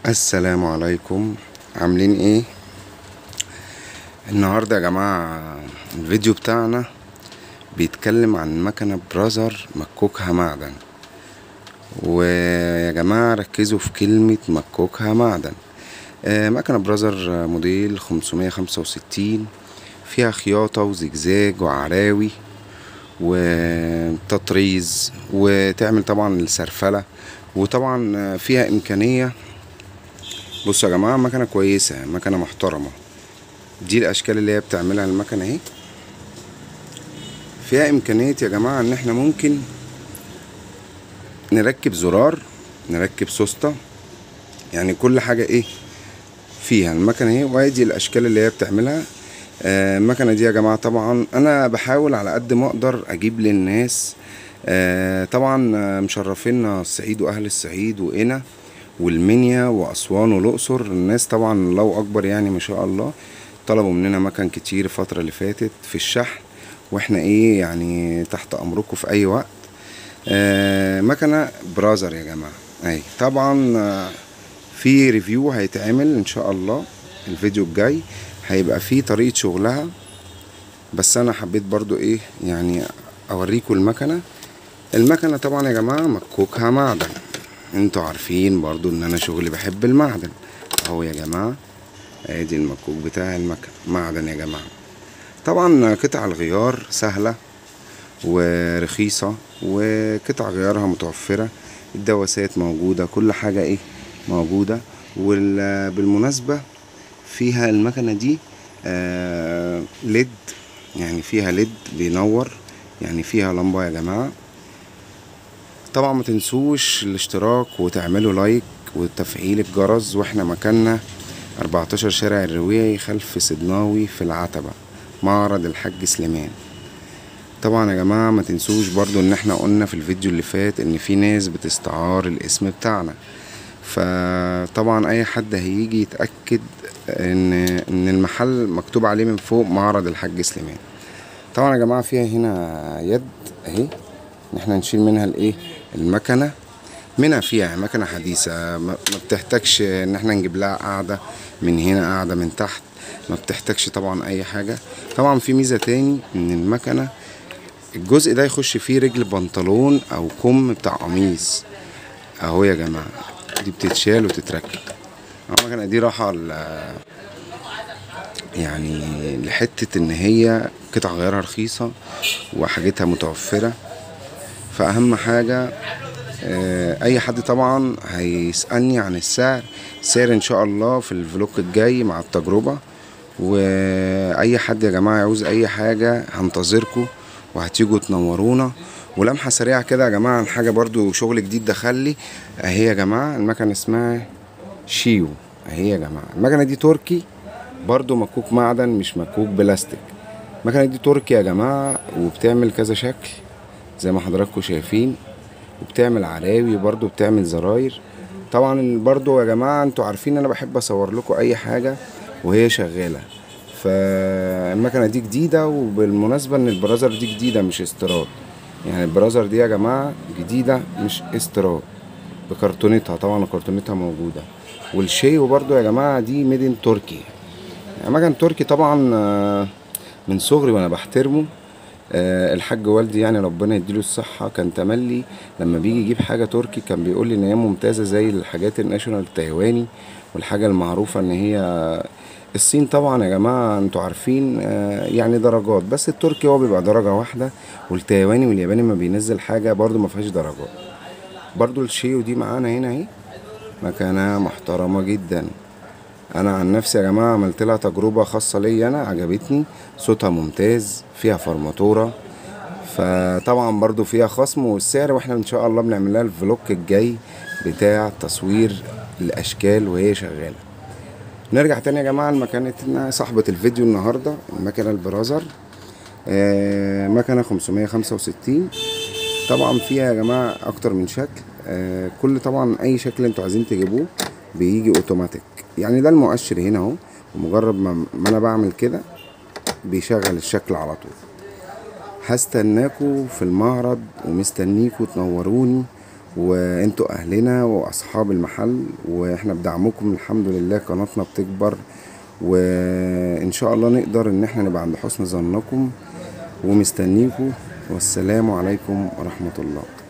السلام عليكم عاملين ايه النهارده يا جماعه الفيديو بتاعنا بيتكلم عن مكنه برازر مكوكها معدن ويا جماعه ركزوا في كلمه مكوكها معدن آه، مكنه برازر موديل 565 فيها خياطه وزجزاج وعراوي وتطريز وتعمل طبعا السرفله وطبعا فيها امكانيه بصوا يا جماعه مكنه كويسه مكنه محترمه دي الاشكال اللي هي بتعملها المكنه اهي فيها امكانيه يا جماعه ان احنا ممكن نركب زرار نركب سوسته يعني كل حاجه ايه فيها المكنه اهي وادي الاشكال اللي هي بتعملها آه، المكنه دي يا جماعه طبعا انا بحاول على قد ما اقدر اجيب للناس آه، طبعا آه، مشرفينا الصعيد واهل الصعيد وقنا والمنيا واسوان والاقصر الناس طبعا الله اكبر يعني ما شاء الله طلبوا مننا مكن كتير الفتره اللي فاتت في الشحن واحنا ايه يعني تحت امركم في اي وقت آه مكنه برازر يا جماعه اي طبعا آه في ريفيو هيتعمل ان شاء الله الفيديو الجاي هيبقى فيه طريقه شغلها بس انا حبيت برضو ايه يعني اوريكم المكنه المكنه طبعا يا جماعه مكوكها معدن انتوا عارفين برضو ان انا شغلي بحب المعدن اهو يا جماعه ادي المكوك بتاع المكن معدن يا جماعه طبعا قطع الغيار سهله ورخيصه وقطع غيارها متوفره الدواسات موجوده كل حاجه ايه موجوده وبالمناسبه فيها المكنه دي آه ليد يعني فيها ليد بينور يعني فيها لمبه يا جماعه طبعا ما تنسوش الاشتراك وتعملوا لايك وتفعيل الجرس واحنا مكاننا 14 شارع الرويعي خلف سدناوي في العتبة معرض الحاج سليمان طبعا يا جماعة ما تنسوش برضو ان احنا قلنا في الفيديو اللي فات ان في ناس بتستعار الاسم بتاعنا فطبعا اي حد هيجي يتأكد ان ان المحل مكتوب عليه من فوق معرض الحاج سليمان طبعا يا جماعة فيها هنا يد اهي ان احنا نشيل منها الايه المكنه منها فيها مكنه حديثه ما ما بتحتاجش ان احنا نجيب لها قاعده من هنا قاعده من تحت ما بتحتاجش طبعا اي حاجه طبعا في ميزه تاني ان المكنه الجزء ده يخش فيه رجل بنطلون او كم بتاع قميص اهو يا جماعه دي بتتشال وتتركب المكنه دي راحه ل- يعني لحته ان هي قطع غيارها رخيصه وحاجتها متوفره فاهم حاجه آه، اي حد طبعا هيسالني عن السعر السعر ان شاء الله في الفلوج الجاي مع التجربه واي حد يا جماعه يعوز اي حاجه هنتظركم وهتيجوا تنورونا ولمحه سريعه كده يا جماعه عن حاجه برضو شغل جديد دخل لي اهي يا جماعه المكنه اسمها شيو اهي يا جماعه المكنه دي تركي برضو مكوك معدن مش مكوك بلاستيك المكنه دي تركي يا جماعه وبتعمل كذا شكل زي ما حضراتكم شايفين وبتعمل عراوي برضو بتعمل زراير طبعا برضو يا جماعة انتوا عارفين انا بحب اصور لكم اي حاجة وهي شغالة فالمكنة دي جديدة وبالمناسبة ان البرازر دي جديدة مش استيراد يعني البرازر دي يا جماعة جديدة مش استيراد بكرتونتها طبعا كرتونتها موجودة والشيو برضو يا جماعة دي ميدن تركي يعني مكن تركي طبعا آه، من صغري وانا بحترمه آه، الحاج والدي يعني ربنا يديله الصحة كان تملي لما بيجي يجيب حاجة تركي كان بيقول لي ان هي ممتازة زي الحاجات الناشونال التايواني والحاجة المعروفة ان هي الصين طبعا يا جماعة انتوا عارفين آه، يعني درجات بس التركي هو بيبقى درجة واحدة والتايواني والياباني ما بينزل حاجة برضو ما فيهاش درجات برضو الشيو دي معانا هنا اهي مكانة محترمة جدا انا عن نفسي يا جماعه عملت لها تجربه خاصه ليا انا عجبتني صوتها ممتاز فيها فرماتوره فطبعا برضو فيها خصم والسعر واحنا ان شاء الله بنعمل لها الفلوج الجاي بتاع تصوير الاشكال وهي شغاله نرجع تاني يا جماعه لمكانتنا صاحبه الفيديو النهارده المكنه البرازر آه مكنه 565 طبعا فيها يا جماعه اكتر من شكل آه كل طبعا اي شكل انتوا عايزين تجيبوه بيجي اوتوماتيك يعني ده المؤشر هنا اهو ومجرد ما, ما انا بعمل كده بيشغل الشكل على طول هستناكوا في المعرض ومستنيكوا تنوروني وانتوا اهلنا واصحاب المحل واحنا بدعمكم الحمد لله قناتنا بتكبر وان شاء الله نقدر ان احنا نبقى عند حسن ظنكم ومستنيكم والسلام عليكم ورحمة الله